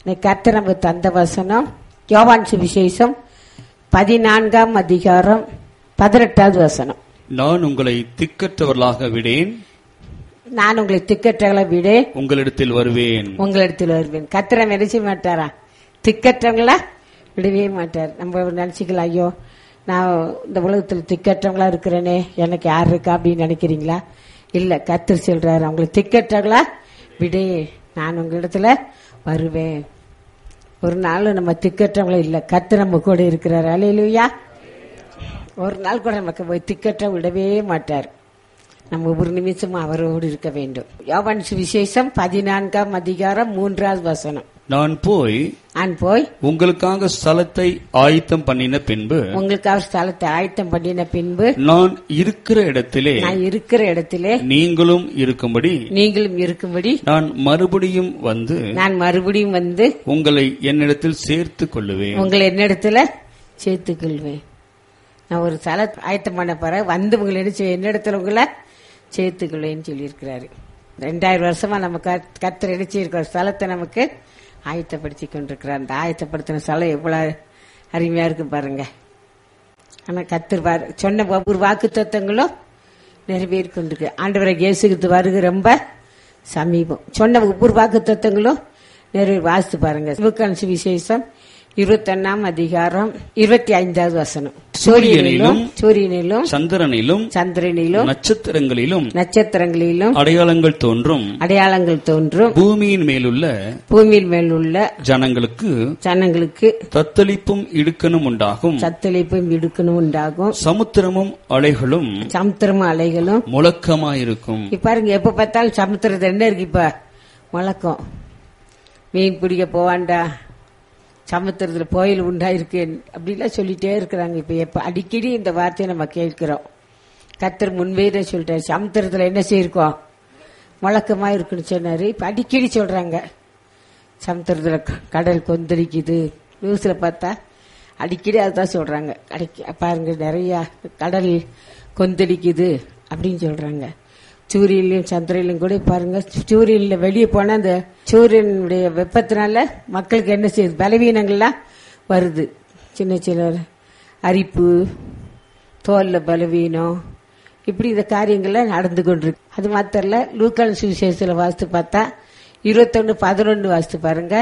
இந்த கர்த்தர் நமக்கு தந்த வசனம் யோவான் சுவிசேஷம் பதினான்காம் அதிகாரம் பதினெட்டாவது வசனம் நான் உங்களை திக்கற்றவர்களாக விடேன் நான் உங்களை திக்கற்றவங்களை விட உங்களிடத்தில் வருவேன் உங்களிடத்தில் வருவேன் கத்திரம் நினைச்ச மாட்டாரா திக்கற்றவங்களா விடவே மாட்டார் நம்ம நினைச்சுக்கலாம் ஐயோ நான் இந்த உலகத்தில் திக்கற்றவங்களா இருக்கிறேனே எனக்கு யார் இருக்கா அப்படின்னு நினைக்கிறீங்களா இல்ல கத்தர் சொல்றாரு அவங்களை திக்கற்றவங்களா விடே நான் உங்களிடத்துல வருவேன் ஒரு நாள் நம்ம திக்கற்றவங்கள இல்ல கத்து நம்ம கூட இருக்கிறாரு அலையிலுயா ஒரு நாள் கூட நமக்கு போய் திக்கற்ற விடவே மாட்டார் நம்ம ஒரு நிமிஷமும் அவரோடு இருக்க வேண்டும் யோவான் விசேஷம் பதினான்காம் அதிகாரம் மூன்றாவது வசனம் நான் போய் நான் போய் உங்களுக்காக ஸ்தலத்தை ஆயத்தம் பண்ணின பின்பு உங்களுக்கு அவர் ஸ்தலத்தை ஆயத்தம் பண்ணின பின்பு நான் இருக்கிற இடத்திலே நான் இருக்கிற இடத்திலே நீங்களும் இருக்கும்படி நீங்களும் இருக்கும்படி நான் மறுபடியும் வந்து நான் மறுபடியும் வந்து உங்களை என்னிடத்தில் சேர்த்துக் கொள்ளுவேன் உங்களை என்னிடத்துல சேர்த்துக் கொள்வேன் நான் ஒரு ஸ்தல ஆயத்தம் பண்ண போற வந்து உங்களை என்ன செய்ய என்னிடத்துல உங்களை சேர்த்துக் கொள்வேன்னு சொல்லியிருக்கிறாரு ரெண்டாயிரம் வருஷமா நம்ம கத்- கர்த்தர் இணைச்சிருக்கிற ஸ்தலத்தை நமக்கு ஆயத்தப்படுத்தி கொண்டிருக்கிறார் அந்த ஆயத்தப்படுத்தின ஸ்தலம் எவ்வளவு அருமையா இருக்கு பாருங்க ஆனா கத்தர் பாரு சொன்ன ஒவ்வொரு வாக்கு தத்துவங்களும் நிறைவேறி கொண்டிருக்கு ஆண்டவரை இயேசுக்கு வருகை ரொம்ப சமீபம் சொன்ன ஒவ்வொரு வாக்கு தத்துவங்களும் நிறைவேறி வாசித்து பாருங்க சிவகான் விசேஷம் இருபத்தொன்னாம் அதிகாரம் இருபத்தி ஐந்தாவது வசனம் சூரியனிலும் சூரியனிலும் சந்திரனிலும் சந்திரனிலும் நட்சத்திரங்களிலும் நட்சத்திரங்களிலும் அடையாளங்கள் தோன்றும் அடையாளங்கள் தோன்றும் பூமியின் மேலுள்ள பூமியின் மேல் உள்ள ஜனங்களுக்கு ஜனங்களுக்கு தத்தளிப்பும் இடுக்கணும் உண்டாகும் சத்தளிப்பும் இடுக்கணும் உண்டாகும் சமுத்திரமும் அலைகளும் சமுத்திரமும் அலைகளும் முழக்கமாயிருக்கும் இப்ப பாருங்க எப்ப பார்த்தாலும் சமுத்திரத்துல என்ன இருக்கு இப்ப முழக்கம் மீன் பிடிக்க போவான்டா சமுத்திரத்துல கோயில் உண்டாயிருக்கு அப்படிலாம் சொல்லிட்டே இருக்கிறாங்க இப்ப எப்ப அடிக்கடி இந்த வார்த்தையை நம்ம கேட்கிறோம் கத்தர் முன்பே தான் சொல்லிட்டாரு சமுத்திரத்துல என்ன செய்யிருக்கோம் முழக்கமா இருக்குன்னு சொன்னாரு இப்ப அடிக்கடி சொல்றாங்க சமுத்திரத்துல க- கடல் கொந்தளிக்குது நியூஸ்ல பார்த்தா அடிக்கடி அதுதான் சொல்றாங்க அடிக்க பாருங்க நிறைய கடல் கொந்தளிக்குது அப்படின்னு சொல்றாங்க சூரியன்லயும் சந்திரன்லயும் கூட பாருங்க சூரியன்ல வெளியே போனா அந்த சூரியனுடைய வெப்பத்தினால மக்களுக்கு என்ன செய்யுது பலவீனங்கள்லாம் வருது சின்ன சின்ன அரிப்பு தோல்ல பலவீனம் இப்படி இந்த காரியங்கள்லாம் நடந்து கொண்டிருக்கு அது மாத்திரம் இல்ல லூக்கான் சுவிசேஷத்துல வாசித்து பார்த்தா இருபத்தொன்னு பதினொன்னு வாசித்து பாருங்க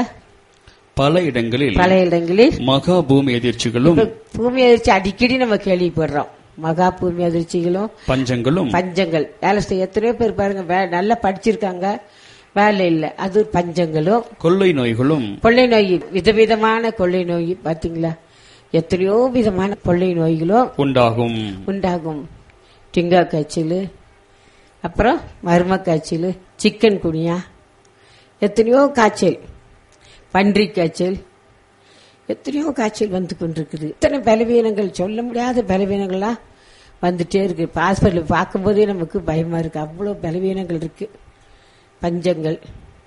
பல இடங்களில் பல இடங்களில் மகா பூமி எதிர்ச்சிகளும் இப்ப பூமி அதிர்ச்சி அடிக்கடி நம்ம கேள்விப்படுறோம் மகா பூமி அதிர்ச்சிகளும் பஞ்சங்களும் பஞ்சங்கள் வேலை செய்ய எத்தனையோ பேர் பாருங்க வே- நல்லா படிச்சிருக்காங்க வேலை இல்லை அது பஞ்சங்களும் கொள்ளை நோய்களும் கொள்ளை நோய் விதவிதமான கொள்ளை நோய் பாத்தீங்களா எத்தனையோ விதமான கொள்ளை நோய்களும் உண்டாகும் உண்டாகும் டிங்கா காய்ச்சல் அப்புறம் மர்ம காய்ச்சல் சிக்கன் குனியா எத்தனையோ காய்ச்சல் பன்றி காய்ச்சல் எத்தனையோ காய்ச்சல் வந்து கொண்டிருக்குது இத்தனை பலவீனங்கள் சொல்ல முடியாத பலவீனங்கள்லாம் வந்துட்டே இருக்கு இப்ப ஹாஸ்பிட்டல் பார்க்கும்போதே நமக்கு பயமா இருக்கு அவ்வளோ பலவீனங்கள் இருக்கு பஞ்சங்கள்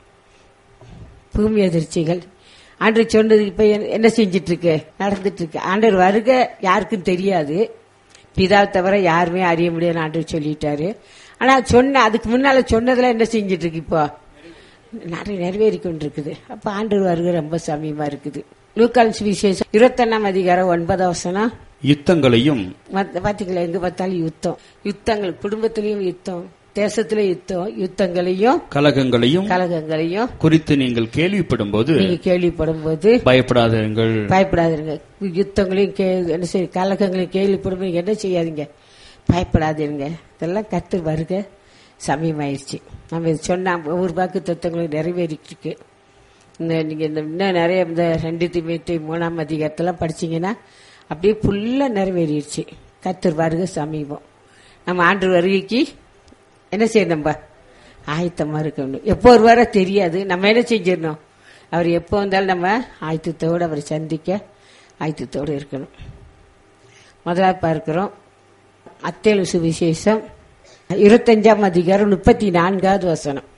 பூமி அதிர்ச்சிகள் ஆண்டு சொன்னது இப்ப என்ன- என்ன செஞ்சிட்டு இருக்கு நடந்துட்டு இருக்கு ஆண்டவர் வருக யாருக்கும் தெரியாது பிதா தவிர யாருமே அறிய முடியாது ஆண்டவர் சொல்லிட்டாரு ஆனா சொன்ன அதுக்கு முன்னால சொன்னதுல என்ன செஞ்சிட்டு இருக்கு இப்போ நிறைய நிறைவேறி கொண்டிருக்குது அப்ப ஆண்டவர் வருகை ரொம்ப சமயமா இருக்குது லூக்கான் விசேஷம் இருபத்தொன்னாம் அதிகாரம் ஒன்பதாம் வசனம் யுத்தங்களையும் மத்த- பாத்தீங்களா எங்க பார்த்தாலும் யுத்தம் யுத்தங்கள் குடும்பத்திலயும் யுத்தம் தேசத்திலே யுத்தம் யுத்தங்களையும் கலகங்களையும் கலகங்களையும் குறித்து நீங்கள் கேள்விப்படும்போது நீங்க கேள்விப்படும் போது பயப்படாதீர்கள் பயப்படாதீங்க யுத்தங்களையும் கே- என்ன செய்ய கலகங்களையும் கேள்விப்படும் போது என்ன செய்யாதீங்க பயப்படாதீங்க இதெல்லாம் கத்து வருக சமயமாயிருச்சு நம்ம இது சொன்ன ஒவ்வொரு வாக்கு தத்துவங்களும் நிறைவேறிட்டு இருக்கு இந்த நீங்க இந்த இன்னும் நிறைய இந்த ரெண்டு திமிட்டு மூணாம் அதிகாரத்தெல்லாம் படிச்சீங்கன்னா அப்படியே ஃபுல்லா நிறைவேறிடுச்சு கத்தர் வருக சமீபம் நம்ம ஆண்டு வருகைக்கு என்ன செய்யணும் நம்ம ஆயத்தமா இருக்கணும் எப்போ வருவாரோ தெரியாது நம்ம என்ன செஞ்சிடணும் அவர் எப்போ வந்தாலும் நம்ம ஆயத்தத்தோடு அவரை சந்திக்க ஆயத்தத்தோடு இருக்கணும் முதலாவது பார்க்கிறோம் அத்தேலு சுவிசேஷம் இருபத்தஞ்சாம் அதிகாரம் முப்பத்தி நான்காவது வசனம்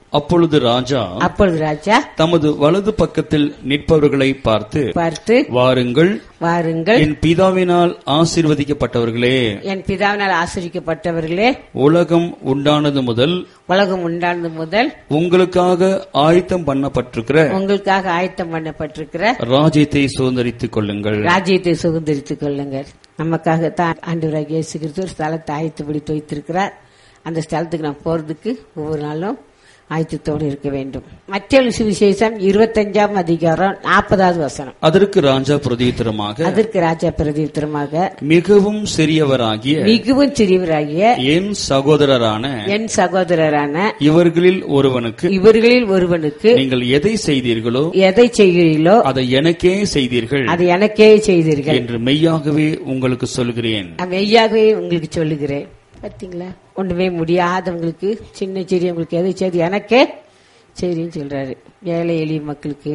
அப்பொழுது ராஜா அப்பொழுது ராஜா தமது வலது பக்கத்தில் நிற்பவர்களை பார்த்து பார்த்து வாருங்கள் வாருங்கள் என் பிதாவினால் ஆசீர்வதிக்கப்பட்டவர்களே என் பிதாவினால் ஆசிரிக்கப்பட்டவர்களே உலகம் உண்டானது முதல் உலகம் உண்டானது முதல் உங்களுக்காக ஆயத்தம் பண்ணப்பட்டிருக்கிற உங்களுக்காக ஆயத்தம் பண்ணப்பட்டிருக்கிற ராஜ்யத்தை சுதந்திரித்துக் கொள்ளுங்கள் ராஜ்யத்தை சுதந்திரித்துக் கொள்ளுங்கள் நமக்காகத்தான் ஆண்டவராக இயேசு கிறிஸ்து ஒரு ஸ்தலத்தை ஆயத்தப்படுத்தி வைத்திருக்கிறார் அந்த ஸ்தலத்துக்கு நாம் போறதுக்கு ஒவ்வொரு நாளும் ஆயத்தத்தோடு இருக்க வேண்டும் மற்ற சுவிசேஷம் இருபத்தஞ்சாம் அதிகாரம் நாற்பதாவது வசனம் அதற்கு ராஜா பிரதித்திரமாக அதற்கு ராஜா பிரதித்திரமாக மிகவும் சிறியவராகிய மிகவும் சிறியவராகிய என் சகோதரரான என் சகோதரரான இவர்களில் ஒருவனுக்கு இவர்களில் ஒருவனுக்கு நீங்கள் எதை செய்தீர்களோ எதை செய்கிறீர்களோ அதை எனக்கே செய்தீர்கள் அதை எனக்கே செய்தீர்கள் என்று மெய்யாகவே உங்களுக்கு சொல்கிறேன் நான் மெய்யாகவே உங்களுக்கு சொல்லுகிறேன் பாத்தீங்களா ஒண்ணுமே முடியாதவங்களுக்கு சின்ன சிறியவங்களுக்கு எதை செய்து எனக்கே சரின்னு சொல்றாரு ஏழை எளிய மக்களுக்கு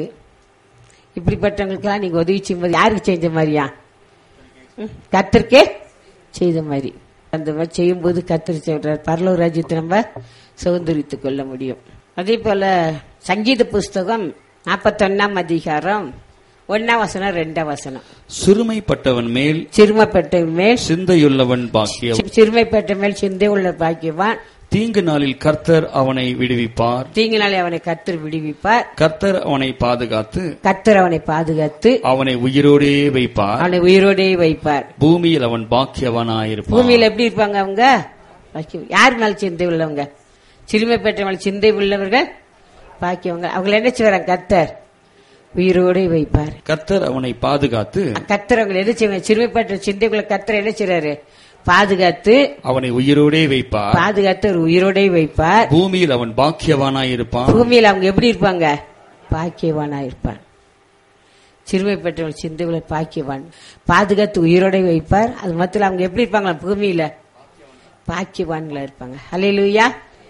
இப்படிப்பட்டவங்களுக்கெல்லாம் நீங்க உதவி செய்யும்போது யாருக்கு செஞ்ச மாதிரியா ம், கர்த்தருக்கே செய்த மாதிரி அந்த மாதிரி செய்யும்போது கத்தர் சொல்றார் பரலோக ராஜ்யத்தை நம்ம சுதந்திரித்துக் கொள்ள முடியும் அதே போல சங்கீத புஸ்தகம் நாற்பத்தொன்னாம் அதிகாரம் ஒன்னாம் வசனம் ரெண்டாம் வசனம் சிறுமைப்பட்டவன் மேல் சிறுமப்பட்ட மேல் சிந்தையுள்ளவன் பாக்கியம் சிறுமைப்பட்ட மேல் சிந்தை உள்ள பாக்கியவான் தீங்கு நாளில் கர்த்தர் அவனை விடுவிப்பார் தீங்கினாலே அவனை கத்தர் விடுவிப்பார் கர்த்தர் அவனை பாதுகாத்து கத்தர் அவனை பாதுகாத்து அவனை உயிரோடே வைப்பார் அவனை உயிரோடே வைப்பார் பூமியில் அவன் பாக்கியவனாயிருப்பான் பூமியில எப்படி இருப்பாங்க அவங்க பாக்கியம். யார் மேல சிந்தை உள்ளவங்க சிறுமைப்பட்ட மேல சிந்தை உள்ளவர்கள் பாக்கியவங்க அவங்களை என்ன செய்வாங்க கத்தர் உயிரோடே வைப்பார் கர்த்தர் அவனை பாதுகாத்து கத்தர் அவங்களை என்ன செய்வாங்க சிறுமைப்பட்ட சிந்தைக்குள்ள கத்தர் என்ன செய்றாரு பாதுகாத்து அவனை உயிரோடே வைப்பார் பாதுகாத்து ஒரு உயிரோடே வைப்பார் பூமியில் அவன் பாக்கியவானாயிருப்பான் பூமியில அவங்க எப்படி இருப்பாங்க பாக்கியவானா இருப்பான் சிறுமை பெற்றவன் சிந்தைகளை பாக்கியவான் பாதுகாத்து உயிரோட வைப்பார் அது மத்தியில் அவங்க எப்படி இருப்பாங்களா பூமியில பாக்கியவான்களா இருப்பாங்க ஹalleluya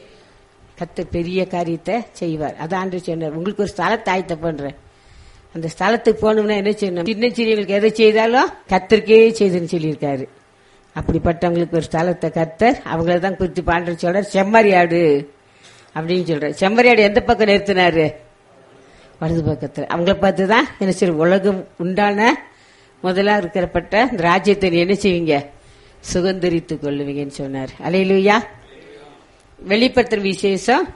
கத்த பெரிய காரியத்தை செய்வார் அதான் ஆண்டு சொன்னார் உங்களுக்கு ஒரு ஸ்தலத்தை ஆயத்த பண்றேன் அந்த ஸ்தலத்துக்கு போகணும்னா என்ன செய்யணும் சின்ன சிறியவங்களுக்கு எதை செய்தாலும் கத்தருக்கே செய்துன்னு சொல்லியிருக்காரு அப்படிப்பட்டவங்களுக்கு ஒரு ஸ்தலத்தை கத்தர் அவங்கள தான் குறித்து பாண்டு சொல்றார் செம்மறியாடு அப்படின்னு சொல்றாரு செம்மறியாடு எந்த பக்கம் நிறுத்தினாரு வலது பக்கத்தில் அவங்கள பார்த்து தான் என்ன செய்ய உலகம் உண்டான முதலா இருக்கிறப்பட்ட இந்த ராஜ்யத்தை நீ என்ன செய்வீங்க சுதந்திரித்துக் கொள்ளுவீங்கன்னு சொன்னார் அலையிலுயா வெளிப்படுத்துற விசேஷம்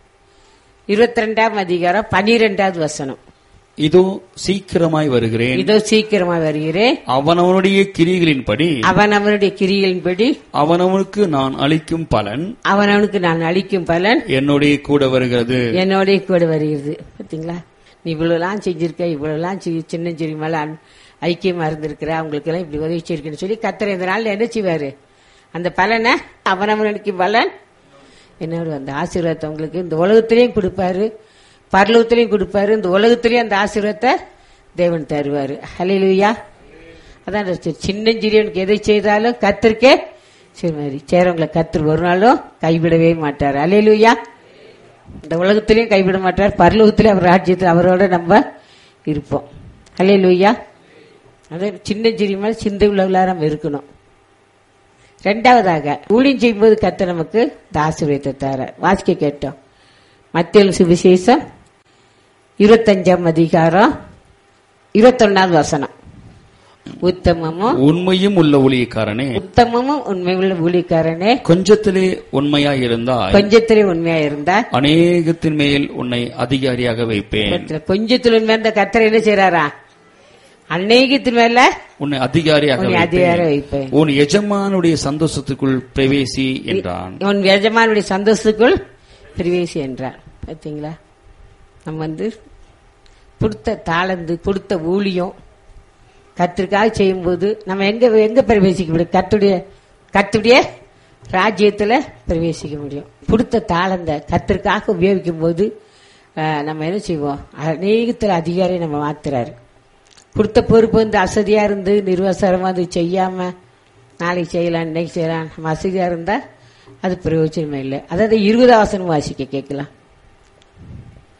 இருபத்தி ரெண்டாம் அதிகாரம் பனிரெண்டாவது வசனம் இதோ சீக்கிரமாய் வருகிறேன் இதோ சீக்கிரமா வருகிறேன் அவனவனுடைய கிரிகளின்படி அவன் அவனுடைய கிரிகளின்படி அவனவனுக்கு நான் அளிக்கும் பலன் அவன் அவனுக்கு நான் அளிக்கும் பலன் என்னுடைய கூட வருகிறது என்னோட கூட வருகிறது பாத்தீங்களா நீ இவ்வளவுலாம் செஞ்சிருக்க இவ்வளவுலாம் செய்~ சின்ன சிறு மேல அன்- ஐக்கியமா இருந்திருக்கிற அவங்களுக்கு எல்லாம் இப்படி உதவி செய்யிருக்குன்னு சொல்லி கத்திர இந்த நாள்ல என்ன செய்வாரு அந்த பலனை அவனவனுக்கு பலன் என்னோட அந்த ஆசீர்வாதத்தை உங்களுக்கு இந்த உலகத்திலையும் கொடுப்பாரு பரலோகத்திலையும் கொடுப்பாரு இந்த உலகத்திலையும் அந்த ஆசீர்வாதத்தை தேவன் தருவாரு ஹalleluya அதான் சி- சின்னஞ்சிறியவனுக்கு எதை செய்தாலும் கத்திருக்கே சரி மாதிரி சேரவங்களை கத்தர் ஒரு நாளும் கைவிடவே மாட்டார் ஹalleluya இந்த உலகத்திலையும் கைவிட மாட்டார் பரலோகத்திலே அவர் ராஜ்யத்தில் அவரோட நம்ம இருப்போம் ஹalleluya அதே சின்ன சிறிய சிந்தை உள்ளவர்களாக நம்ம இருக்கணும் ரெண்டாவதாக ஊழியம் செய்யும்போது கத்த நமக்கு இந்த ஆசீர்வாதத்தை தர வாசிக்க கேட்டோம் மத்திய சுவிசேஷம் இருபத்தஞ்சாம் அதிகாரம் இருபத்தொன்னாவது வசனம் உத்தமமும் உண்மையும் உள்ள ஊழியக்காரனே உத்தமமும் உண்மையுள்ள ஊழியக்காரனே கொஞ்சத்திலே உண்மையாய் இருந்தாய் கொஞ்சத்திலே உண்மையா இருந்தா அநேகத்தின் மேல் உன்னை அதிகாரியாக வைப்பேன் கொஞ்சத்தில் உண்மையா இருந்த கத்தர் என்ன செய்யறாரா அநேகத்தின் மேல உன்னை அதிகாரியாக உன்னை வைப்பேன் அதிகாரம் வைப்பேன் உன் எஜமானுடைய சந்தோஷத்துக்குள் பிரவேசி என்றான் உன் எஜமானுடைய சந்தோஷத்துக்குள் பிரவேசி என்றார் பாத்தீங்களா நம்ம வந்து கொடுத்த தாளந்து கொடுத்த ஊழியம் கத்திற்காக செய்யும்போது நம்ம எங்க எங்க பிரவேசிக்க முடியும் கத்துடைய கத்துடைய ராஜ்யத்துல பிரவேசிக்க முடியும் கொடுத்த தாளந்த கத்திற்காக உபயோகிக்கும் போது அஹ், நம்ம என்ன செய்வோம் அநேகத்தில் அதிகாரி நம்ம மாத்துறாரு கொடுத்த பொறுப்பு வந்து அசதியா இருந்து நிர்வாசரமா அது செய்யாம நாளைக்கு செய்யலாம் இன்னைக்கு செய்யலாம் நம்ம அசதியா இருந்தா அது பிரயோஜனமே இல்லை அதாவது இருபதாம் வசனம் வாசிக்க கேட்கலாம்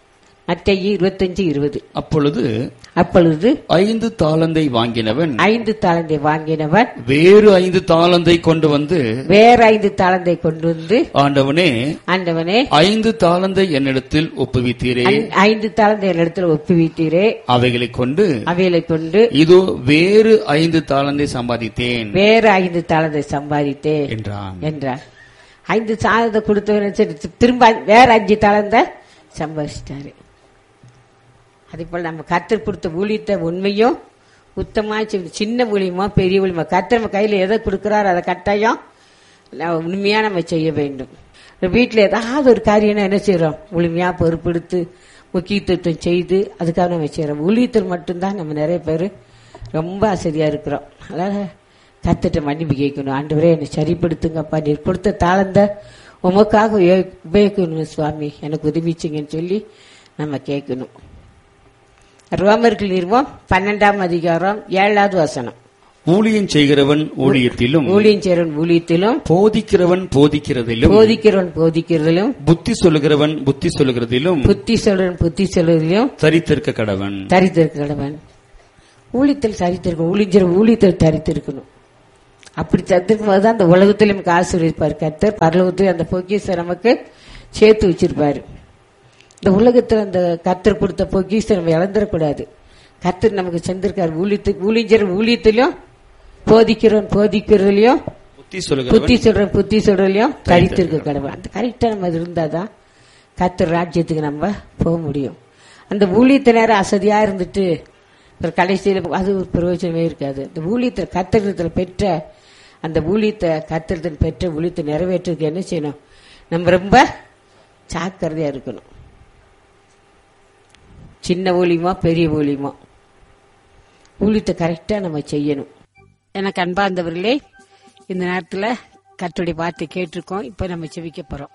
மத்திய இருபத்தஞ்சு இருபது அப்பொழுது அப்பொழுது ஐந்து தாளந்தை வாங்கினவன் ஐந்து தாளந்தை வாங்கினவன் வேறு ஐந்து தாளந்தை கொண்டு வந்து வேற ஐந்து தாளந்தை கொண்டு வந்து ஆண்டவனே ஆண்டவனே ஐந்து தாளந்தை என்னிடத்தில் ஒப்புவித்தீரே ஐ- ஐந்து தாளந்தை இடத்துல ஒப்புவித்தீரே அவைகளை கொண்டு அவைகளை கொண்டு இதோ வேறு ஐந்து தாளந்தை சம்பாதித்தேன் வேற ஐந்து தாளந்தை சம்பாதித்தே என்றான் என்றார் ஐந்து தாளத்தை கொடுத்தவன சரி திரும்ப வேற அஞ்சு தாளந்த சம்பாதிச்சிட்டாரு அதே போல நம்ம கத்தர் கொடுத்த ஊழியத்தை உண்மையும் உத்தமா செய்யணும். சின்ன ஊழியமோ பெரிய ஊழியமோ கத்தர் நம்ம கையில எதை கொடுக்கிறாரோ அதை கட்டாயம் நம்ம உண்மையா நம்ம செய்ய வேண்டும் வீட்டில் ஏதாவது ஒரு காரியம்னா என்ன செய்யறோம் முழுமையா பொறுப்பெடுத்து முக்கியத்துவம் செய்து அதுக்காக நம்ம செய்யறோம் ஊழியத்தில் மட்டும்தான் நம்ம நிறைய பேர் ரொம்ப அசதியா இருக்கிறோம் அதனால கத்துட்டு மன்னிப்பு கேட்கணும் ஆண்டவரே என்னை சரிப்படுத்துங்கப்பா நீர் கொடுத்த தாளந்த உமக்காக உபயோ- உபயோகிக்கணும் சுவாமி எனக்கு உதவிச்சிங்கன்னு சொல்லி நம்ம கேட்கணும் ரோமர்கள் நிறுவம் பன்னெண்டாம் அதிகாரம் ஏழாவது வசனம் ஊழியம் செய்கிறவன் ஊழியத்திலும் ஊழியம் சேரன் ஊழியத்திலும் போதிக்கிறவன் போதிக்கிறதிலும் போதிக்கிறவன் போதிக்கிறதிலும் புத்தி சொல்லுகிறவன் புத்தி சொல்லுகிறதிலும் புத்தி சொல்றன் புத்தி சொல்றதிலும் தரித்திருக்க கடவன் தரித்திருக்க கடவன் ஊழியத்தில் தரித்திருக்கணும் ஊழியர் ஊழியத்தில் தரித்திருக்கணும் அப்படி தரித்திருக்கும் போது தான் அந்த உலகத்தில் நமக்கு ஆசீர்வதிப்பார் கர்த்தர் பரலோகத்தில் அந்த பொக்கிஷத்தை நமக்கு சேர்த்து வச்சிருப்பாரு இந்த உலகத்தில் அந்த கர்த்தர் கொடுத்த பொக்கிஷத்தை நம்ம இழந்துடக்கூடாது கர்த்தர் நமக்கு செஞ்சிருக்காரு ஊழியத்து ஊழியர் ஊழியத்திலும் போதிக்கிறோம் போதிக்கிறதுலயும் புத்தி சொல்லுகிறவன் புத்தி சொல்றேன் புத்தி சொல்றதுலயும் தரித்திருக்க கடவுள் அந்த கரெக்டா நம்ம அது இருந்தாதான் கர்த்தர் ராஜ்யத்துக்கு நம்ம போக முடியும் அந்த ஊழியத்தை நேரம் அசதியா இருந்துட்டு ஒரு கடைசியில் அது ஒரு பிரயோஜனமே இருக்காது அந்த ஊழியத்தில் கத்திரத்தில் பெற்ற அந்த ஊழியத்தை கத்திரத்தில் பெற்ற ஊழியத்தை நிறைவேற்றுறதுக்கு என்ன செய்யணும் நம்ம ரொம்ப ஜாக்கிரதையா இருக்கணும் சின்ன ஊழியமா பெரிய ஊழியமா ஊழியத்தை கரெக்டா நம்ம செய்யணும் எனக்கு அன்பார்ந்தவர்களே இந்த நேரத்துல கர்த்தருடைய வார்த்தை கேட்டிருக்கோம் இப்ப நம்ம செவிக்க போறோம்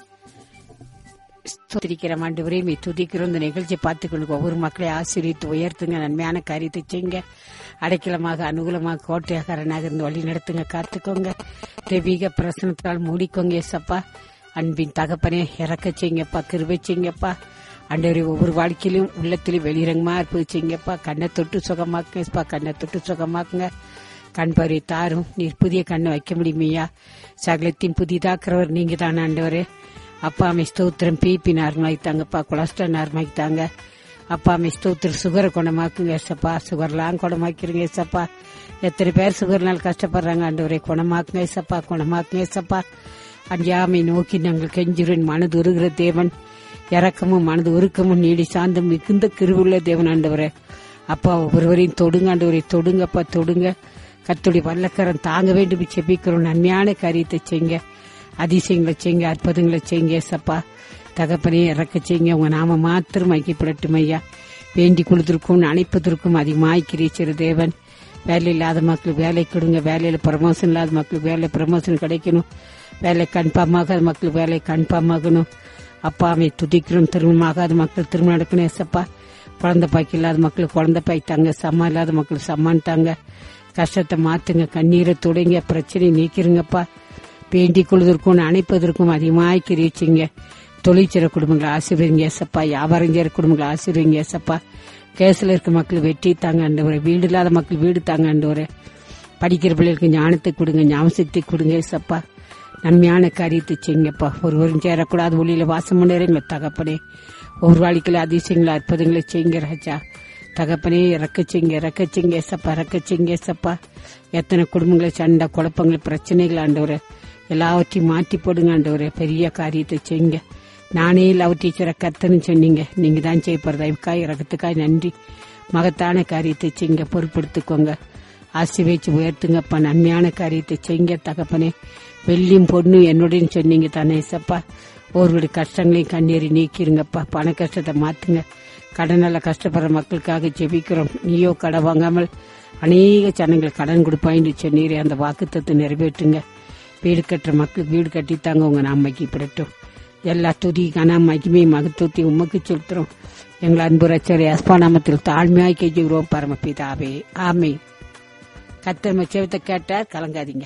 ஸ்தோத்திரிக்கிற ஆண்டவரே மீ துதிக்கிறோம் இந்த நிகழ்ச்சியை பார்த்துக்கொண்டு ஒவ்வொரு மக்களை ஆசீர்வித்து உயர்த்துங்க நன்மையான காரியத்தை செய்யுங்க அடைக்கலமாக அனுகூலமாக கோட்டையாக அரணாக இருந்து வழி நடத்துங்க காத்துக்கோங்க தெய்வீக பிரசனத்தால் மூடிக்கோங்க ஏசப்பா அன்பின் தகப்பனே இறக்க செய்யுங்கப்பா கிருபை செய்யுங்கப்பா ஆண்டவரே ஒவ்வொரு வாழ்க்கையிலும் உள்ளத்திலும் வெளிரங்கமா இருப்பது செய்யுங்கப்பா கண்ணை தொட்டு சுகமாக்குங்கப்பா கண்ணை தொட்டு சுகமாக்குங்க கண் பறி தாரும் நீர் புதிய கண்ணை வைக்க முடியுமையா சகலத்தின் புதிதாக்குறவர் நீங்க தான் ஆண்டவரே அப்பா அம்மை ஸ்தோத்திரம் பிபி நார்மலாகித்தாங்கப்பா கொலஸ்ட்ரால் நார்மலாகித்தாங்க அப்பா அம்மை ஸ்தோத்திரம் சுகரை குணமாக்குங்க ஏசப்பா சுகர்லாம் குணமாக்கிறீங்க ஏசப்பா எத்தனை பேர் சுகர்னால் கஷ்டப்படுறாங்க ஆண்டவரே குணமாக்குங்க ஏசப்பா குணமாக்குங்க ஏசப்பா அஞ்சாமை நோக்கி நாங்கள் கெஞ்சுரின் மனது உருகிற தேவன் இறக்கமும் மனது உருக்கமும் நீடி சாந்தம் மிகுந்த கிருவுள்ள தேவன் ஆண்டவரே அப்பா ஒவ்வொருவரையும் தொடுங்க ஆண்டவரை தொடுங்கப்பா தொடுங்க கத்துடைய வல்லக்கரம் தாங்க வேண்டும் செபிக்கிறோம் நன்மையான காரியத்தை செய்யுங்க அதிசயங்களை செய்யுங்க அற்புதங்களை செய்யுங்க ஏசப்பா தகப்பனே இறக்க செய்யுங்க உங்க நாம மாத்திரம் ஐக்கியப்படட்டும் ஐயா வேண்டி கொடுத்திருக்கும் அணைப்பதற்கும் அதிகமாய் கிரீச்சர் தேவன் வேலை இல்லாத மக்களுக்கு வேலை கொடுங்க வேலையில ப்ரமோஷன் இல்லாத மக்களுக்கு வேலை ப்ரமோஷன் கிடைக்கணும் வேலை கன்ஃபார்மாகாத மக்களுக்கு வேலை கன்ஃபார்மாகணும் அப்பா அவை துதிக்கிறோம் திருமணமாகாத மக்கள் திருமணம் நடக்கணும் ஏசப்பா குழந்தை பாய்க்கு இல்லாத மக்களுக்கு குழந்தை பாய் தாங்க சம்மா இல்லாத மக்களுக்கு சம்மான் தாங்க கஷ்டத்தை மாத்துங்க கண்ணீரை துடைங்க பிரச்சனையை நீக்கிருங்கப்பா வேண்டிக் கொள்வதற்கும் அணைப்பதற்கும் அதிகமாய் கிரிச்சிங்க தொழிற்சிற குடும்பங்களை ஆசீர்வதிங்க ஏசப்பா வியாபாரம் செய்கிற குடும்பங்களை ஆசீர்வதிங்க ஏசப்பா கேஸ்ல இருக்க மக்கள் வெற்றி தாங்க ஆண்டவரே வீடு இல்லாத மக்கள் வீடு தாங்க ஆண்டவரே படிக்கிற பிள்ளைகளுக்கு ஞானத்தை கொடுங்க ஞாபகத்தை கொடுங்க ஏசப்பா நன்மையான காரியத்தை செய்யுங்கப்பா ஒருவரும் சேரக்கூடாது ஒளியில வாசம் பண்ணுறீங்களா தகப்பனே ஒரு வாழ்க்கையில அதிசயங்களை அற்புதங்களை செய்யுங்க ராஜா தகப்பனே இறக்க செய்யுங்க இறக்க செய்யுங்க ஏசப்பா இறக்க செய்யுங்க ஏசப்பா எத்தனை குடும்பங்களை சண்டை குழப்பங்கள் பிரச்சனைகள் ஆண்டவரே எல்லாவற்றையும் மாற்றி போடுங்க ஆண்டவரே பெரிய காரியத்தை செய்யுங்க நானே லவ் டீச்சரை கத்தன்னு சொன்னீங்க நீங்க தான் செய்ய போறதா இவக்காய் இறக்கத்துக்காய் நன்றி மகத்தான காரியத்தை செய்யுங்க பொறுப்படுத்திக்கோங்க ஆசி வச்சு உயர்த்துங்கப்பா நன்மையான காரியத்தை செய்யுங்க தகப்பனே வெள்ளியும் பொண்ணு என்னுடன் சொன்னீங்க தானே சப்பா ஒருவருடைய கஷ்டங்களையும் கண்ணீரை நீக்கிருங்கப்பா பண கஷ்டத்தை மாத்துங்க கடனால கஷ்டப்படுற மக்களுக்காக ஜெபிக்கிறோம் நீயோ கடை வாங்காமல் அநேக ஜனங்கள் கடன் கொடுப்பாயின்னு சொன்னீரே அந்த வாக்குத்தத்தை நிறைவேற்றுங்க வீடு கட்டுற மக்களுக்கு வீடு கட்டித்தாங்க உங்க நாமைக்கு பிடட்டும் எல்லா துதி கன மகிமை மகத்துவத்தை உமக்கு செலுத்துறோம் எங்கள் அன்பு ரச்சரை அஸ்பானாமத்தில் தாழ்மையாய் கெஞ்சுகிறோம் பரமபிதாவே ஆமே கத்தர் மச்சவத்தை கேட்டார் கலங்காதீங்க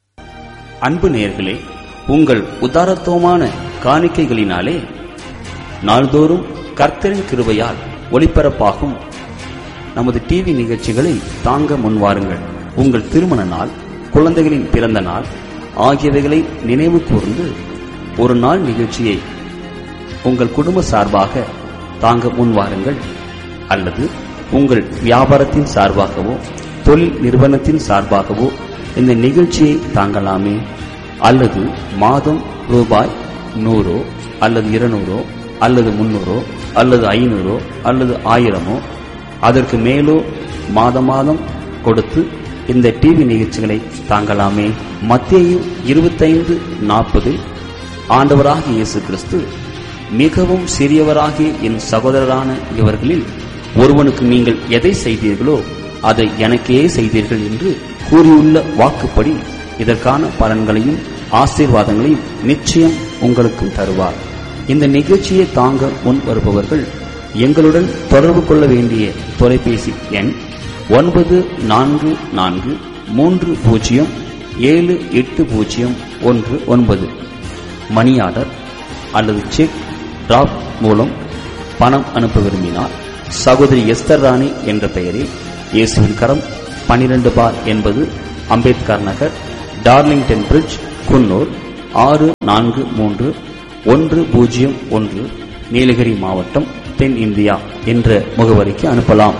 அன்பு நேயர்களே உங்கள் உதாரத்துவமான காணிக்கைகளினாலே நாள்தோறும் கர்த்தரின் கிருபையால் ஒளிபரப்பாகும் நமது டிவி நிகழ்ச்சிகளை தாங்க முன்வாருங்கள் உங்கள் திருமண நாள் குழந்தைகளின் பிறந்த நாள் ஆகியவைகளை நினைவு கூர்ந்து ஒரு நாள் நிகழ்ச்சியை உங்கள் குடும்ப சார்பாக தாங்க முன்வாருங்கள் அல்லது உங்கள் வியாபாரத்தின் சார்பாகவோ தொழில் நிறுவனத்தின் சார்பாகவோ இந்த நிகழ்ச்சியை தாங்கலாமே அல்லது மாதம் ரூபாய் நூறோ அல்லது இருநூறோ அல்லது முன்னூறோ அல்லது ஐநூறோ அல்லது ஆயிரமோ அதற்கு மேலோ மாத மாதம் கொடுத்து இந்த டிவி நிகழ்ச்சிகளை தாங்கலாமே மத்திய இருபத்தைந்து நாற்பதில் ஆண்டவராகிய இயேசு கிறிஸ்து மிகவும் சிறியவராகிய என் சகோதரரான இவர்களில் ஒருவனுக்கு நீங்கள் எதை செய்தீர்களோ அதை எனக்கே செய்தீர்கள் என்று கூறியுள்ள வாக்குப்படி இதற்கான பலன்களையும் ஆசீர்வாதங்களையும் நிச்சயம் உங்களுக்கும் தருவார் இந்த நிகழ்ச்சியை தாங்க முன் வருபவர்கள் எங்களுடன் தொடர்பு கொள்ள வேண்டிய தொலைபேசி எண் ஒன்பது நான்கு நான்கு மூன்று பூஜ்ஜியம் ஏழு எட்டு பூஜ்ஜியம் ஒன்று ஒன்பது மணி ஆர்டர் அல்லது செக் டிராப் மூலம் பணம் அனுப்ப விரும்பினார் சகோதரி எஸ்தர் ராணி என்ற பெயரில் இயேசுவின் கரம் பனிரெண்டு பார் என்பது அம்பேத்கர் நகர் டார்லிங்டன் பிரிட்ஜ் குன்னூர் ஆறு நான்கு மூன்று ஒன்று பூஜ்ஜியம் ஒன்று நீலகிரி மாவட்டம் தென் இந்தியா என்ற முகவரிக்கு அனுப்பலாம்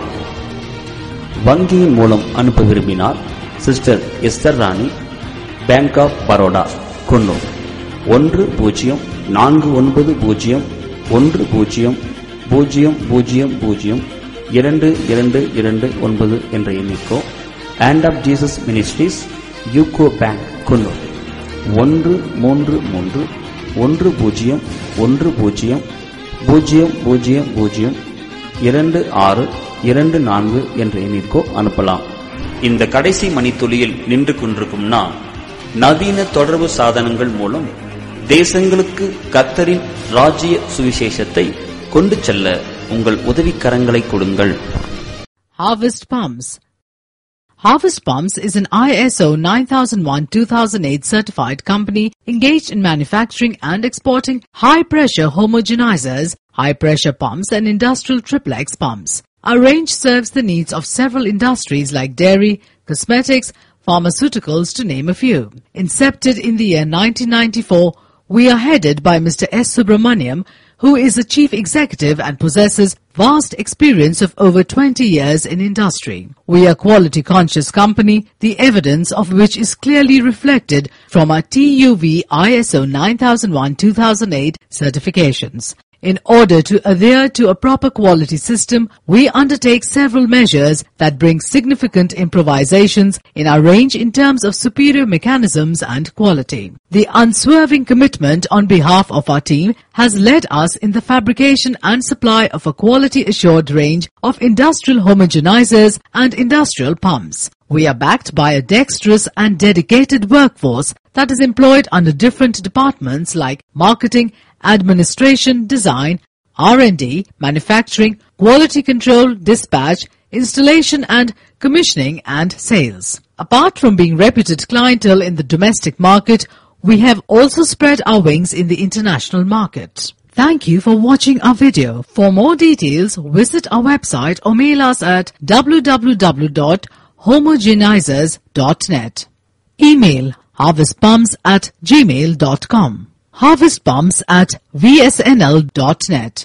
வங்கியின் மூலம் அனுப்ப விரும்பினார் sister Esther Rani bank of Baroda Coonoor ஒன்று பூஜ்ஜியம் நான்கு ஒன்பது பூஜ்ஜியம் ஒன்று பூஜ்ஜியம் பூஜ்ஜியம் பூஜ்ஜியம் பூஜ்ஜியம் இரண்டு இரண்டு இரண்டு ஒன்பது என்ற எண்ணிக்கோ and of Jesus ministries UCO bank Coonoor ஒன்று மூன்று மூன்று ஒன்று பூஜ்ஜியம் ஒன்று பூஜ்ஜியம் பூஜ்ஜியம் பூஜ்ஜியம் பூஜ்ஜியம் இரண்டு ஆறு இரண்டு நான்கு என்ற எண்ணிற்கோ அனுப்பலாம் இந்த கடைசி மணித்துளியில் நின்று கொண்டிருக்கும் நான் நவீன தொடர்பு சாதனங்கள் மூலம் தேசங்களுக்கு கத்தரின் ராஜ்ய சுவிசேஷத்தை கொண்டு செல்ல உங்கள் உதவிக்கரங்களை கொடுங்கள் Harvest Palms. Harvest Palms is an ISO 9001-2008 certified company engaged in manufacturing and exporting high-pressure homogenizers, high-pressure pumps and industrial triplex pumps. Our range serves the needs of several industries like dairy, cosmetics, pharmaceuticals to name a few. Incepted in the year 1994, we are headed by Mr. S. Subramaniam, who is the chief executive and possesses vast experience of over 20 years in industry. We are quality conscious company, the evidence of which is clearly reflected from our TUV ISO 9001-2008 certifications. In order to adhere to a proper quality system, we undertake several measures that bring significant improvisations in our range in terms of superior mechanisms and quality. The unswerving commitment on behalf of our team has led us in the fabrication and supply of a quality assured range of industrial homogenizers and industrial pumps. We are backed by a dexterous and dedicated workforce that is employed under different departments like marketing, administration, design, R&D, manufacturing, quality control, dispatch, installation and commissioning and sales. Apart from being reputed clientele in the domestic market, we have also spread our wings in the international market. Thank you for watching our video. For more details, visit our website or mail us at www.homogenizers.net. Email harvestpumps at gmail.com. Harvestpumps at vsnl.net.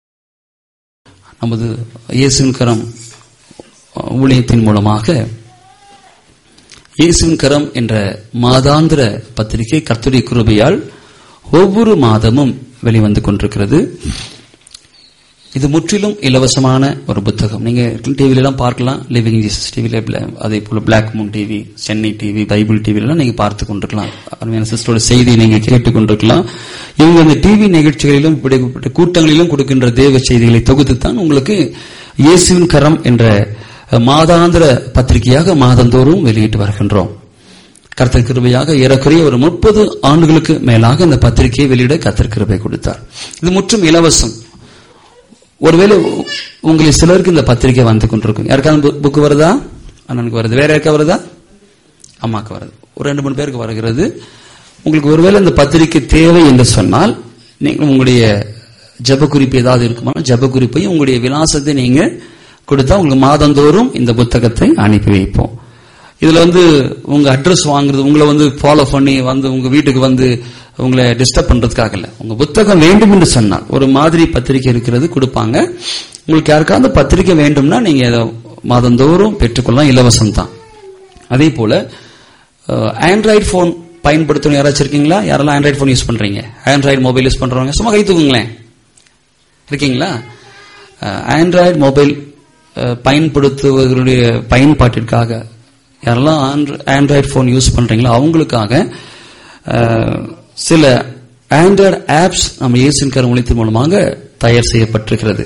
நமது இயேசுவின் கரம் ஊழியத்தின் மூலமாக இயேசுவின் கரம் என்ற மாதாந்திர பத்திரிகை கர்த்தருடைய கிருபையால் ஒவ்வொரு மாதமும் வெளிவந்து கொண்டிருக்கிறது இது முற்றிலும் இலவசமான ஒரு புத்தகம் நீங்க டிவில எல்லாம் பார்க்கலாம் லிவிங் ஜீசஸ் டிவில அதே போல black moon TV Chennai TV bible TV எல்லாம் நீங்க பார்த்து கொண்டிருக்கலாம் அருமையான சிஸ்டரோட செய்தி நீங்க கேட்டுக் கொண்டிருக்கலாம் இவங்க இந்த டிவி நிகழ்ச்சிகளிலும் இப்படிப்பட்ட கூட்டங்களிலும் கொடுக்கின்ற தேவ செய்திகளை தொகுத்து தான் உங்களுக்கு இயேசுவின் கரம் என்ற மாதாந்திர பத்திரிகையாக மாதந்தோறும் வெளியிட்டு வருகின்றோம் கர்த்தர் கிருபையாக ஏறக்குறைய ஒரு முப்பது ஆண்டுகளுக்கு மேலாக இந்த பத்திரிகையை வெளியிட கர்த்தர் கிருபை கொடுத்தார் இது முற்றும் இலவசம் ஒருவேளை உங்களை சிலருக்கு இந்த பத்திரிகை வந்து கொண்டிருக்கும் யாருக்காவது புக்கு வருதா அண்ணனுக்கு வருது வேற யாருக்கா வருதா அம்மாக்கு வருது ஒரு ரெண்டு மூணு பேருக்கு வருகிறது உங்களுக்கு ஒருவேளை இந்த பத்திரிகை தேவை என்று சொன்னால் நீங்கள் உங்களுடைய ஜெப குறிப்பு ஏதாவது இருக்குமா ஜெப குறிப்பையும் உங்களுடைய விலாசத்தை நீங்க கொடுத்தா உங்களுக்கு மாதந்தோறும் இந்த புத்தகத்தை அனுப்பி வைப்போம் இதுல வந்து உங்க அட்ரஸ் வாங்குறது உங்களை வந்து ஃபாலோ பண்ணி வந்து உங்க வீட்டுக்கு வந்து உங்களை டிஸ்டர்ப் பண்றதுக்காக இல்ல உங்க புத்தகம் வேண்டும் என்று சொன்னால் ஒரு மாதிரி பத்திரிக்கை இருக்கிறது கொடுப்பாங்க உங்களுக்கு யாருக்காவது பத்திரிக்கை வேண்டும்னா நீங்க அதை மாதந்தோறும் பெற்றுக்கொள்ளலாம் இலவசம் தான் அதே போல ஆண்ட்ராய்டு போன் பயன்படுத்தணும் யாராச்சும் இருக்கீங்களா யாரெல்லாம் ஆண்ட்ராய்டு போன் யூஸ் பண்றீங்க ஆண்ட்ராய்டு மொபைல் யூஸ் பண்றவங்க சும்மா கை தூக்குங்களேன் இருக்கீங்களா ஆண்ட்ராய்டு மொபைல் பயன்படுத்துவதனுடைய பயன்பாட்டிற்காக யாரெல்லாம் ஆண்ட்ராய்டு போன் யூஸ் பண்றீங்களோ அவங்களுக்காக அஹ், சில ஆண்ட்ராய்டு ஆப்ஸ் நம்ம இயேசின் கருமொழித்தின் மூலமாக தயார் செய்யப்பட்டிருக்கிறது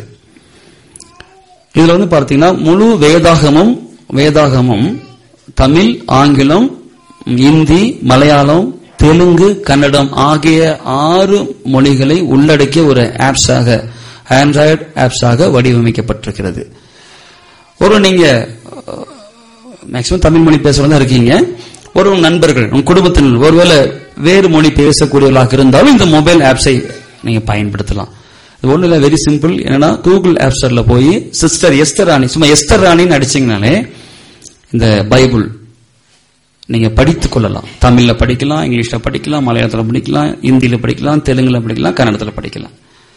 இதுல வந்து பார்த்தீங்கன்னா முழு வேதாகமும் வேதாகமும் தமிழ் ஆங்கிலம் இந்தி மலையாளம் தெலுங்கு கன்னடம் ஆகிய ஆறு மொழிகளை உள்ளடக்கிய ஒரு ஆப்ஸாக ஆண்ட்ராய்டு ஆப்ஸாக வடிவமைக்கப்பட்டிருக்கிறது ஒரு நீங்க மேக்சிமம் தமிழ் மொழி பேசுறதா இருக்கீங்க ஒரு உங்க நண்பர்கள் உங்க குடும்பத்தினர் ஒருவேளை வேறு மொழி பேசக்கூடியவர்களாக இருந்தாலும் இந்த மொபைல் ஆப்ஸை நீங்க பயன்படுத்தலாம் இது ஒண்ணு இல்ல வெரி சிம்பிள் என்னன்னா கூகுள் ஆப் ஸ்டோர்ல போய் சிஸ்டர் எஸ்தர் ராணி சும்மா எஸ்தர் ராணின்னு அடிச்சீங்கனாலே இந்த பைபிள் நீங்க படித்துக் கொள்ளலாம் தமிழ்ல படிக்கலாம் இங்கிலீஷ்ல படிக்கலாம் மலையாளத்துல படிக்கலாம் இந்தியில படிக்கலாம் தெலுங்குல படிக்கலாம் கன்னடத்துல படிக்கலாம்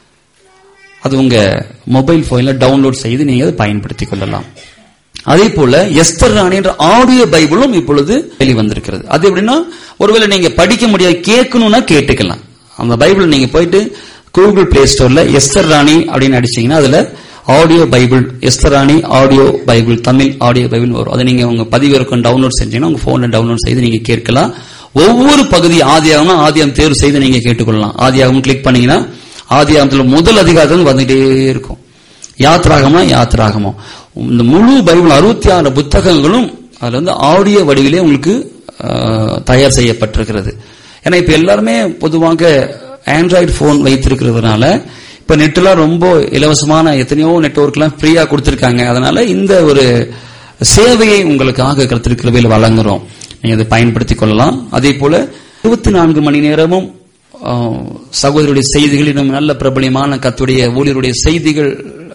அது உங்க மொபைல் போன்ல டவுன்லோட் செய்து நீங்க அதை பயன்படுத்திக் கொள்ளலாம் அதே போல எஸ்தர் ராணி என்ற ஆடியோ பைபிளும் இப்பொழுது வெளிவந்திருக்கிறது அது எப்படின்னா ஒருவேளை நீங்க படிக்க முடியாது கேட்கணும்னா கேட்டுக்கலாம் அந்த பைபிள் நீங்க போயிட்டு கூகுள் பிளே ஸ்டோர்ல எஸ்தர் ராணி அப்படின்னு அடிச்சீங்கன்னா அதுல audio bible Esther Rani audio bible Tamil audio bible வரும் அதை நீங்க உங்க பதிவிறக்கம் டவுன்லோட் செஞ்சீங்கன்னா உங்க போன்ல டவுன்லோட் செய்து நீங்க கேட்கலாம் ஒவ்வொரு பகுதி ஆதியாகம்னா ஆதியாகம் தேர்வு செய்து நீங்க கேட்டுக்கொள்ளலாம் ஆதியாகம் கிளிக் பண்ணீங்கன்னா ஆதியாகத்துல முதல் அதிகாரத்தில் வந்துட்டே இருக்கும் யாத்ராகமா யாத்ராகமோ இந்த முழு பைபிள் அறுபத்தி ஆறு புத்தகங்களும் அதுல வந்து ஆடியோ வடிவிலே உங்களுக்கு ஆஹ், தயார் செய்யப்பட்டிருக்கிறது ஏன்னா இப்ப எல்லாருமே பொதுவாக ஆண்ட்ராய்டு போன் வைத்திருக்கிறதுனால இப்ப நெட்லாம் ரொம்ப இலவசமான எத்தனையோ நெட்வொர்க்லாம் ஃப்ரீயா கொடுத்திருக்காங்க அதனால இந்த ஒரு சேவையை உங்களுக்காக கருத்திருக்கிறவையில் வழங்குறோம் நீங்க அதை பயன்படுத்திக் கொள்ளலாம் அதே போல இருபத்தி நான்கு மணி நேரமும் ஆஹ், சகோதரருடைய செய்திகள் இன்னும் நல்ல பிரபலியமான கத்துடைய ஊழியருடைய செய்திகள்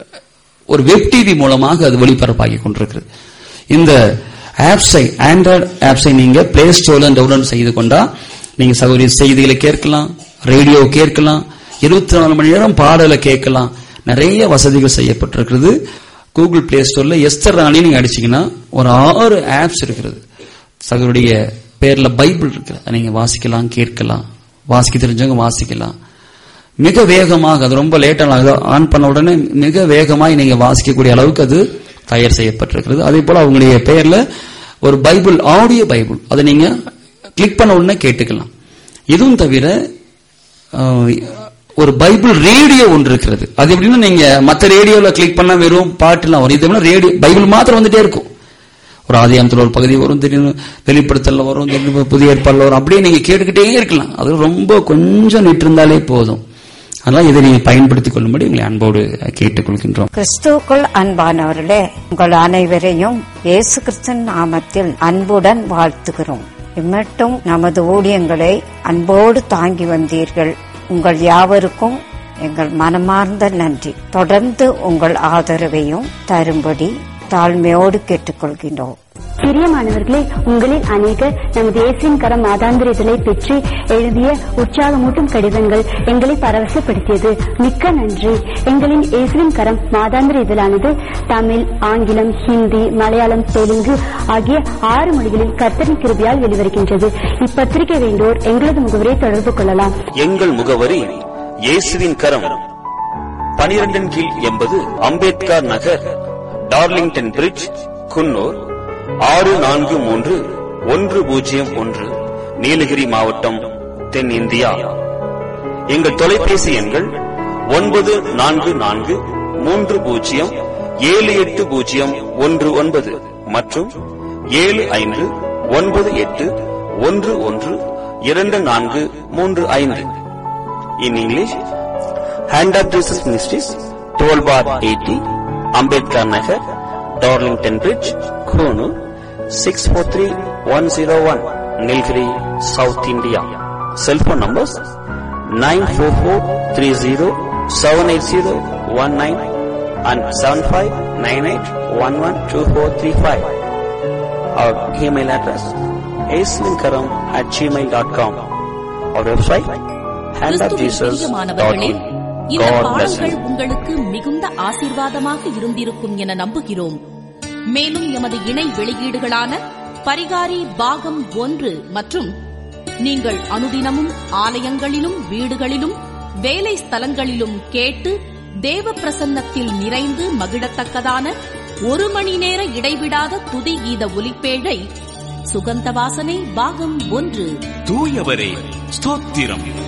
ஒரு வெப் டிவி மூலமாக அது ஒளிபரப்பாகி கொண்டிருக்கிறது இந்த ஆப்ஸை ஆண்ட்ராய்டு ஆப்ஸை நீங்க பிளே ஸ்டோர்ல டவுன்லோட் செய்து கொண்டா நீங்க சகோதரி செய்திகளை கேட்கலாம் ரேடியோ கேட்கலாம் இருபத்தி நாலு மணி நேரம் பாடலை கேட்கலாம் நிறைய வசதிகள் செய்யப்பட்டிருக்கிறது கூகுள் பிளே ஸ்டோர்ல எஸ்தர் ராணி நீங்க அடிச்சீங்கன்னா ஒரு ஆறு ஆப்ஸ் இருக்கிறது சகோதரிய பேர்ல பைபிள் இருக்கு அதை நீங்க வாசிக்கலாம் கேட்கலாம் வாசிக்க தெரிஞ்சவங்க வாசிக்கலாம் மிக வேகமாக அது ரொம்ப லேட்டாக ஆன் பண்ண உடனே மிக வேகமாக நீங்க வாசிக்கக்கூடிய அளவுக்கு அது தயார் செய்யப்பட்டிருக்கிறது அதே போல அவங்களுடைய பெயர்ல ஒரு பைபிள் ஆடியோ பைபிள் அதை நீங்க கிளிக் பண்ண உடனே கேட்டுக்கலாம் இதுவும் தவிர அஹ், ஒரு பைபிள் ரேடியோ ஒன்று இருக்கிறது அது எப்படின்னா நீங்க மற்ற ரேடியோல கிளிக் பண்ணா வெறும் பாட்டுலாம் வரும் இது ரேடியோ பைபிள் மாத்திரம் வந்துட்டே இருக்கும் ஒரு ஆதியாமத்தில் ஒரு பகுதி வரும் திடீர்னு வெளிப்படுத்தல வரும் திடீர்னு புதிய ஏற்பாடுல வரும் அப்படியே நீங்க கேட்டுக்கிட்டே இருக்கலாம் அது ரொம்ப கொஞ்சம் நிட்டிருந்தாலே போதும் அதனால இதை நீங்க பயன்படுத்திக் கொள்ளும்படி உங்களை அன்போடு கேட்டுக்கொள்கின்றோம் கிறிஸ்துவுக்குள் அன்பானவர்களே உங்கள் அனைவரையும் இயேசு கிறிஸ்தன் நாமத்தில் அன்புடன் வாழ்த்துகிறோம் இம்மட்டும் நமது ஊழியங்களை அன்போடு தாங்கி வந்தீர்கள் உங்கள் யாவருக்கும் எங்கள் மனமார்ந்த நன்றி தொடர்ந்து உங்கள் ஆதரவையும் தரும்படி தாழ்மையோடு கேட்டுக்கொள்கின்றோம் பிரியமானவர்களே உங்களில் அநேகர் நமது இயேசுவின் கரம் மாதாந்திர இதழை பெற்று எழுதிய உற்சாகமூட்டும் கடிதங்கள் எங்களை பரவசப்படுத்தியது மிக்க நன்றி எங்களின் இயேசுவின் கரம் மாதாந்திர இதழானது தமிழ் ஆங்கிலம் ஹிந்தி மலையாளம் தெலுங்கு ஆகிய ஆறு மொழிகளில் கர்த்தரின் கிருபியால் வெளிவருகின்றது இப்பத்திரிகை வேண்டோர் எங்களது முகவரை தொடர்பு கொள்ளலாம் எங்கள் முகவரி இயேசுவின் கரம் பனிரெண்டின் கீழ் எண்பது அம்பேத்கர் நகர் டார்லிங்டன் பிரிட்ஜ் குன்னூர் ஆறு நான்கு மூன்று ஒன்று பூஜ்ஜியம் ஒன்று நீலகிரி மாவட்டம் தென் இந்தியா எங்கள் தொலைபேசி எண்கள் ஒன்பது நான்கு நான்கு மூன்று பூஜ்ஜியம் ஏழு எட்டு பூஜ்ஜியம் ஒன்று ஒன்பது மற்றும் ஏழு ஐந்து ஒன்பது எட்டு ஒன்று ஒன்று இரண்டு நான்கு மூன்று ஐந்து in English hand of Jesus ministries twelve bar eighty Ambedkar Nagar Darlington bridge Coonoor six four three one zero one Nilgiri south India cellphone numbers nine four four three zero seven eight zero one nine and seven five nine eight one one two four three five our email address Yesuvinkaram at gmail dot com our website hand of கிறிஸ்துவில் Jesus dot பிரியமானவர்களே இன் இந்த God plus பாடல்கள் உங்களுக்கு மிகுந்த ஆசீர்வாதமாக இருந்திருக்கும் என நம்புகிறோம் மேலும் எமது இணை வெளியீடுகளான பரிகாரி பாகம் ஒன்று மற்றும் நீங்கள் அனுதினமும் ஆலயங்களிலும் வீடுகளிலும் வேலை ஸ்தலங்களிலும் கேட்டு தேவ பிரசன்னத்தில் நிறைந்து மகிழத்தக்கதான ஒரு மணி நேர இடைவிடாத துதி கீத ஒலிப்பேழை சுகந்த வாசனை பாகம் ஒன்று தூயவரே ஸ்தோத்திரம்